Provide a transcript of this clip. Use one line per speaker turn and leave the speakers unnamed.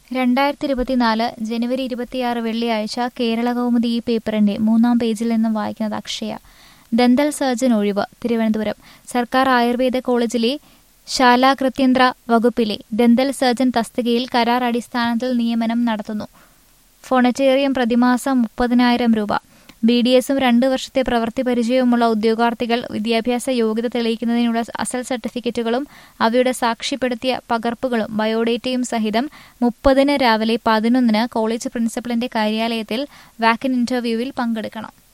രണ്ടായിരത്തി ഇരുപത്തിനാല് ജനുവരി ഇരുപത്തിയാറ് വെള്ളിയാഴ്ച കേരള കൗമുദി ഈ പേപ്പറിന്റെ മൂന്നാം പേജിൽ നിന്നും വായിക്കുന്നത് അക്ഷയ ദന്തൽ സർജൻ ഒഴിവ് തിരുവനന്തപുരം സർക്കാർ ആയുർവേദ കോളേജിലെ ശാലാകൃത്യന്ത്ര വകുപ്പിലെ ദന്തൽ സർജൻ തസ്തികയിൽ കരാർ അടിസ്ഥാനത്തിൽ നിയമനം നടത്തുന്നു ഫോണറ്റേറിയം പ്രതിമാസം മുപ്പതിനായിരം രൂപ ബി ഡി എസും രണ്ട് വർഷത്തെ പ്രവൃത്തി പരിചയവുമുള്ള ഉദ്യോഗാർത്ഥികൾ വിദ്യാഭ്യാസ യോഗ്യത തെളിയിക്കുന്നതിനുള്ള അസൽ സർട്ടിഫിക്കറ്റുകളും അവയുടെ സാക്ഷ്യപ്പെടുത്തിയ പകർപ്പുകളും ബയോഡേറ്റയും സഹിതം മുപ്പതിന് രാവിലെ പതിനൊന്നിന് കോളേജ് പ്രിൻസിപ്പലിന്റെ കാര്യാലയത്തിൽ വാക്കിൻ ഇന്റർവ്യൂവിൽ പങ്കെടുക്കണം